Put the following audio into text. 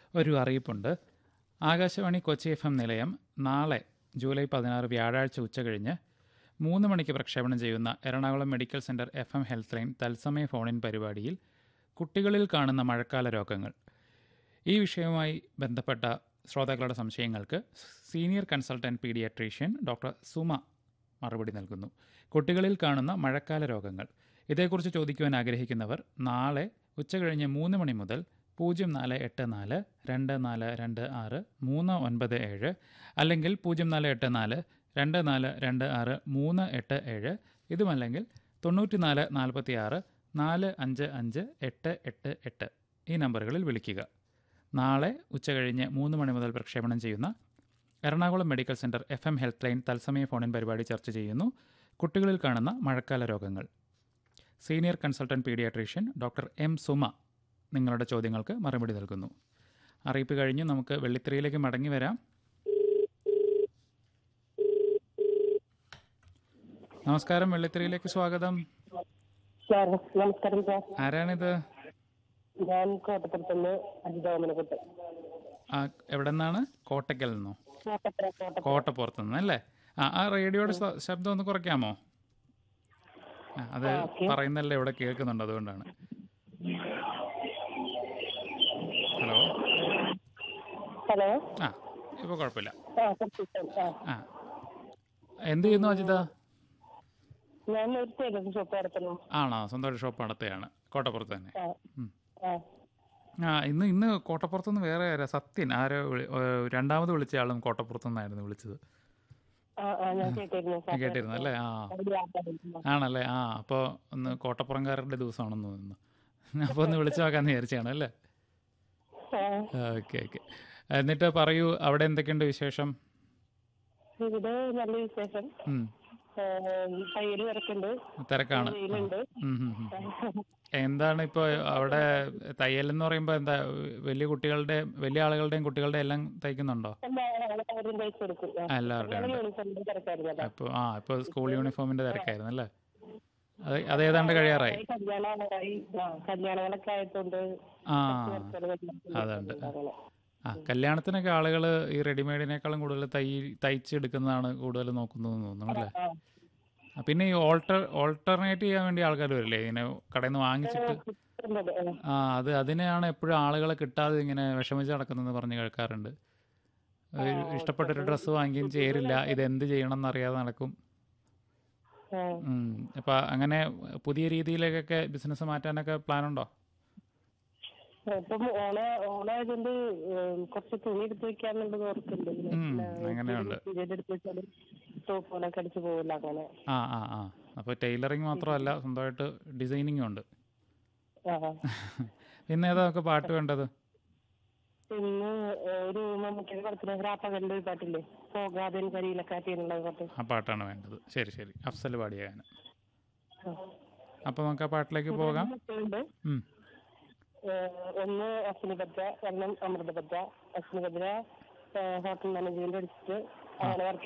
ഒരു അറിയിപ്പുണ്ട് Akashvani Kochi F M നിലയം നാളെ ജൂലൈ പതിനാറ് വ്യാഴാഴ്ച ഉച്ചകഴിഞ്ഞ് മൂന്ന് മണിക്ക് പ്രക്ഷേപണം ചെയ്യുന്ന Ernakulam medical centre F M health line തത്സമയ ഫോണിൻ പരിപാടിയിൽ കുട്ടികളിൽ കാണുന്ന മഴക്കാല രോഗങ്ങൾ ഈ വിഷയവുമായി ബന്ധപ്പെട്ട ശ്രോതാക്കളുടെ സംശയങ്ങൾക്ക് senior consultant paediatrician doctor Suma മറുപടി നൽകുന്നു കുട്ടികളിൽ കാണുന്ന മഴക്കാല രോഗങ്ങൾ ഇതേക്കുറിച്ച് ചോദിക്കുവാൻ ആഗ്രഹിക്കുന്നവർ നാളെ ഉച്ചകഴിഞ്ഞ് മൂന്ന് മണി മുതൽ പൂജ്യം നാല് എട്ട് നാല് രണ്ട് നാല് രണ്ട് ആറ് മൂന്ന് ഒൻപത് ഏഴ് അല്ലെങ്കിൽ പൂജ്യം നാല് എട്ട് നാല് രണ്ട് നാല് രണ്ട് ആറ് മൂന്ന് എട്ട് ഏഴ് ഇതുമല്ലെങ്കിൽ തൊണ്ണൂറ്റി നാല് നാൽപ്പത്തി ആറ് നാല് അഞ്ച് അഞ്ച് എട്ട് എട്ട് എട്ട് ഈ നമ്പറുകളിൽ വിളിക്കുക നാളെ ഉച്ചകഴിഞ്ഞ് മൂന്ന് മണി മുതൽ പ്രക്ഷേപണം ചെയ്യുന്ന Ernakulam medical centre F M health line തത്സമയ ഫോണിൻ പരിപാടി ചർച്ച ചെയ്യുന്നു കുട്ടികളിൽ കാണുന്ന മഴക്കാല രോഗങ്ങൾ senior consultant paediatrician doctor M Suma നിങ്ങളുടെ ചോദ്യങ്ങൾക്ക് മറുപടി നൽകുന്നു അറിയിപ്പ് കഴിഞ്ഞ് നമുക്ക് വെള്ളിത്തിരയിലേക്ക് മടങ്ങി വരാം നമസ്കാരം വെള്ളിത്തിരയിലേക്ക് സ്വാഗതം സാർ നമസ്കാരം സാർ ആരാണിത് ഞാൻ കോട്ടപ്പുറത്തുനിന്ന് അജിതോമനക്കുട്ട് ആ എവിടെ നിന്നാണ് കോട്ടയ്ക്കൽ നിന്നോ കോട്ടപ്പുറ കോട്ട കോട്ടപ്പുറത്ത് നിന്ന് അല്ലേ ആ ആ റേഡിയോയുടെ ശ- ശബ്ദം ഒന്ന് കുറയ്ക്കാമോ ആ, അത് പറയുന്നല്ലേ ഇവിടെ കേൾക്കുന്നുണ്ട് അതുകൊണ്ടാണ് ഹലോ ഹലോ ആ ഇപ്പോൾ കുഴപ്പമില്ല ആ കുറച്ച് ദിവസം. ആ ആ എന്ത് ചെയ്യുന്നു അജിത ഞാൻ ഒരു ടൈലറിംഗ് ഷോപ്പ് നടത്തുന്നു ആണോ സ്വന്തമായിട്ട് ഷോപ്പ് നടത്തുകയാണ് കോട്ടപ്പുറത്ത് തന്നെ ആ ഉം. ആ ആ ഇന്ന് ഇന്ന് കോട്ടപ്പുറത്തുനിന്ന് വേറെ ആരാ സത്യൻ ആരോ വിളി- ഏ, രണ്ടാമത് വിളിച്ച ആളും കോട്ടപ്പുറത്തുനിന്നായിരുന്നു വിളിച്ചത് ആ ആ ഞാൻ കേട്ടിരുന്നു സാർ കേട്ടിരുന്നു അല്ലേ ആ ഒരു വ്യാപാരം. ആണല്ലേ ആ അപ്പോൾ ഒന്ന് കോട്ടപ്പുറംകാരുടെ ദിവസമാണെന്ന് തോന്നുന്നു അപ്പോൾ ഒന്ന് വിളിച്ചു നോക്കാമെന്ന് വിചാരിച്ചാണ് അല്ലേ ആ, ഓക്കെ ഓക്കെ എന്നിട്ട് പറയൂ അവിടെ എന്തൊക്കെയുണ്ട് വിശേഷം ഇവിടെ നല്ല വിശേഷം ഉം, തയ്യൽ വരക്കുണ്ട് തിരക്കാണ് വെയിലുണ്ട് ഉം, ഉം, ഉം. എന്താണ് ഇപ്പോൾ അവിടെ തയ്യൽ എന്ന് പറയുമ്പോൾ എന്താ വലിയ കുട്ടികളുടെ വലിയ ആളുകളുടെയും കുട്ടികളുടെയും എല്ലാം തയ്ക്കുന്നുണ്ടോ എല്ലാ ആൾക്കാരും തയ്ച്ചു കൊടുക്കും ആ. ആ, എല്ലാവരുടെയും ഉണ്ട് യൂണിഫോമിന്റെ തിരക്കായിരുന്നല്ലോ അപ്പോൾ ആ ഇപ്പോൾ സ്കൂൾ യൂണിഫോമിൻ്റെ തിരക്കായിരുന്നു അല്ലേ അത് അത് ഏതാണ്ട് കഴിയാറായി കല്യാണമായി ആ കല്യാണങ്ങളൊക്കെ ആയതുകൊണ്ട് ആ തിരക്കുകൾ അതുണ്ട് അങ്ങനെ. ആ കല്യാണത്തിനൊക്കെ ആളുകൾ ഈ റെഡിമെയ്ഡിനേക്കാളും കൂടുതൽ തൈ തയ്ച്ചെടുക്കുന്നതാണ് കൂടുതൽ നോക്കുന്നതെന്ന് തോന്നുന്നു അല്ലേ ആ ആ, പിന്നെ ഈ ഓൾട്ടർ ഓൾട്ടർനേറ്റ് ചെയ്യാൻ വേണ്ടി ആൾക്കാർ വരില്ലേ ഇങ്ങനെ കടയിൽ നിന്ന് വാങ്ങിച്ചിട്ട് കിട്ടുന്നത് ആ. ആ അത് അതിനെയാണ് എപ്പോഴും ആളുകളെ കിട്ടാതെ ഇങ്ങനെ വിഷമിച്ച് നടക്കുന്നതെന്ന് പറഞ്ഞ് കേൾക്കാറുണ്ട് ഒരു ഇഷ്ടപ്പെട്ടൊരു ഡ്രസ്സ് വാങ്ങിയും ചേരില്ല ഇത് എന്ത് ചെയ്യണം എന്നറിയാതെ നടക്കും ആ. ഉം. അപ്പം അങ്ങനെ പുതിയ രീതിയിലേക്കൊക്കെ ബിസിനസ് മാറ്റാനൊക്കെ പ്ലാൻ ഉണ്ടോ ഇപ്പം ഓണ ഓണായതുകൊണ്ട് ഉം, കുറച്ച് തുണി എടുത്ത് വെക്കാന്നുള്ളത് ഓർക്കുന്നുണ്ട് ഉം, അങ്ങനെയുണ്ട് പീരീഡ് എടുത്ത് വെച്ചാലും ടോപ്പുകളൊക്കെ അടിച്ച് പോകില്ല അങ്ങനെ ആ ആ ആ അപ്പോൾ ടൈലറിങ് മാത്രമല്ല സ്വന്തമായിട്ട് ഡിസൈനിങ്ങും ഉണ്ട് ആ പിന്നെ ഏതാ നമുക്ക് പാട്ട് വേണ്ടത് പിന്നെ ഒരു മമ്മൂട്ടിയുടെ പടത്തിന് രാപ്പകലിന്റെ ഒരു പാട്ടില്ലേ പോകാതെ കരിയിലക്കാറ്റ് എന്നുള്ള പാട്ട് ആ പാട്ടാണ് വേണ്ടത് ശരി ശരി അഫ്സൽ പാടിയ ഗാനം ആ. അപ്പോൾ നമുക്ക് ആ പാട്ടിലേക്ക് പോകാം മക്കളുണ്ട് ഉം. ഏഹ് ഒന്ന് അശ്വിനി ഭദ്ര ഒരെണ്ണം അമൃത ഭദ്ര അശ്വിനി ഭദ്ര ഹോട്ടൽ മാനേജ്മെന്റ് അടിച്ചിട്ട് അങ്ങനെ വർക്ക്